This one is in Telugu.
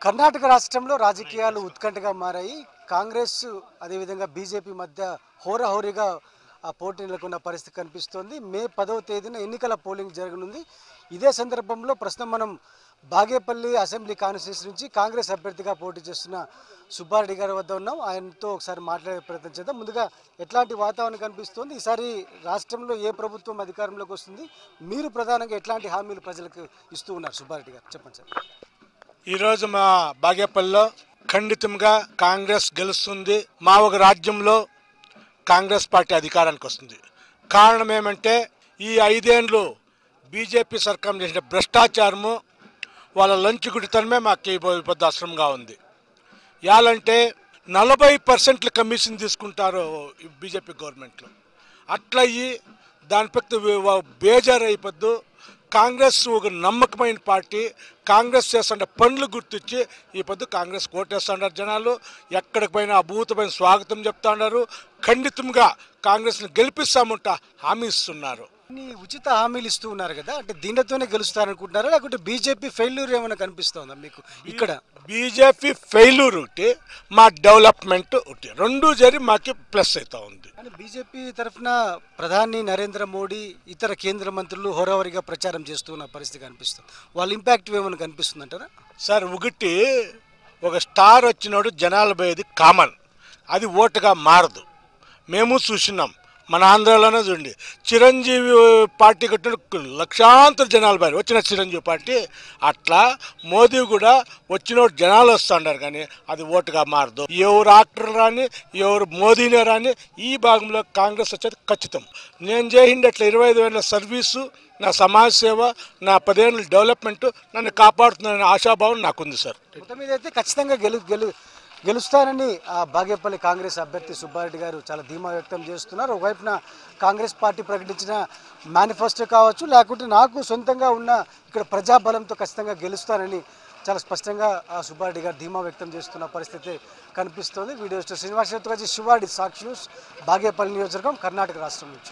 కర్ణాటక రాష్ట్రంలో రాజకీయాలు ఉత్కంఠగా మారాయి కాంగ్రెస్ అదేవిధంగా బీజేపీ మధ్య హోరాహోరీగా ఆ పోటీ నెలకొన్న పరిస్థితి కనిపిస్తోంది మే పదవ తేదీన ఎన్నికల పోలింగ్ జరగనుంది ఇదే సందర్భంలో ప్రస్తుతం మనం బాగేపల్లి అసెంబ్లీ కాన్స్టిట్యూన్సీ నుంచి కాంగ్రెస్ అభ్యర్థిగా పోటీ చేస్తున్న సుబ్బారెడ్డి గారి వద్ద ఉన్నాం ఆయనతో ఒకసారి మాట్లాడే ప్రయత్నం చేద్దాం ముందుగా ఎట్లాంటి వాతావరణం కనిపిస్తోంది ఈసారి రాష్ట్రంలో ఏ ప్రభుత్వం అధికారంలోకి వస్తుంది మీరు ప్రధానంగా ఎట్లాంటి హామీలు ప్రజలకు ఇస్తూ ఉన్నారు సుబ్బారెడ్డి గారు చెప్పండి సార్ ఈరోజు మా బాగేపల్లిలో ఖండితంగా కాంగ్రెస్ గెలుస్తుంది మా ఒక రాజ్యంలో కాంగ్రెస్ పార్టీ అధికారానికి వస్తుంది కారణం ఏమంటే ఈ ఐదేండ్లు బీజేపీ సర్కారం చేసిన భ్రష్టాచారము వాళ్ళ లంచ్ గుడితనమే మాకు ఈ పెద్ద అవసరంగా ఉంది యాలంటే నలభై పర్సెంట్లు కమిషన్ తీసుకుంటారు ఈ బీజేపీ గవర్నమెంట్లో అట్లయ్యి దాని పక్క బేజారు అయిపోద్దు కాంగ్రెస్ ఒక నమ్మకమైన పార్టీ కాంగ్రెస్ చేస్తున్న పనులు గుర్తించి ఈ పొద్దు కాంగ్రెస్ కోటేస్తున్నారు జనాలు ఎక్కడికి పోయినా అభూతమైన స్వాగతం చెప్తా ఉన్నారు ఖండితంగా కాంగ్రెస్ని గెలిపిస్తామంట హామీ ఇస్తున్నారు ఇన్ని ఉచిత హామీలు ఇస్తూ ఉన్నారు కదా అంటే దీనితోనే గెలుస్తారనుకుంటున్నారా లేకుంటే బీజేపీ ఫెయిల్యూర్ ఏమైనా కనిపిస్తోందా మీకు ఇక్కడ బీజేపీ ఫెయిల్యూర్ ఒకటి మా డెవలప్మెంట్ ఒకటి రెండు జరి మాకు ప్లస్ అవుతా ఉంది కానీ బీజేపీ తరఫున ప్రధాని నరేంద్ర మోడీ ఇతర కేంద్ర మంత్రులు హోరావరిగా ప్రచారం చేస్తున్న పరిస్థితి కనిపిస్తుంది వాళ్ళ ఇంపాక్ట్ ఏమైనా కనిపిస్తుంది అంటారా సార్ ఒకటి ఒక స్టార్ వచ్చినోడు జనాలు పోయేది కామన్ అది ఓటుగా మారదు మేము చూసినాం మన ఆంధ్రాలోనే చూడండి చిరంజీవి పార్టీ కట్టిన లక్షాంతర జనాలు పోయారు వచ్చిన చిరంజీవి పార్టీ అట్లా మోదీ కూడా వచ్చినోడు జనాలు వస్తుండారు కానీ అది ఓటుగా మారదు ఎవరు యాక్టర్ రాని ఎవరు మోదీనే రాని ఈ భాగంలో కాంగ్రెస్ వచ్చేది ఖచ్చితం నేను చేసింది అట్లా ఇరవై ఐదు వేల సర్వీసు నా సమాజ సేవ నా పదేళ్ళ డెవలప్మెంట్ నన్ను కాపాడుతుందనే ఆశాభావం నాకుంది సార్ మొత్తం మీద అయితే ఖచ్చితంగా గెలు గెలు గెలుస్తానని ఆ బాగేపల్లి కాంగ్రెస్ అభ్యర్థి సుబ్బారెడ్డి గారు చాలా ధీమా వ్యక్తం చేస్తున్నారు ఒకవైపున కాంగ్రెస్ పార్టీ ప్రకటించిన మేనిఫెస్టో కావచ్చు లేకుంటే నాకు సొంతంగా ఉన్న ఇక్కడ ప్రజాబలంతో ఖచ్చితంగా గెలుస్తానని చాలా స్పష్టంగా ఆ సుబ్బారెడ్డి గారు ధీమా వ్యక్తం చేస్తున్న పరిస్థితి కనిపిస్తోంది వీడియో శ్రీనివాస్ శివాడి సాక్షి న్యూస్ బాగేపల్లి నియోజకవర్గం కర్ణాటక రాష్ట్రం నుంచి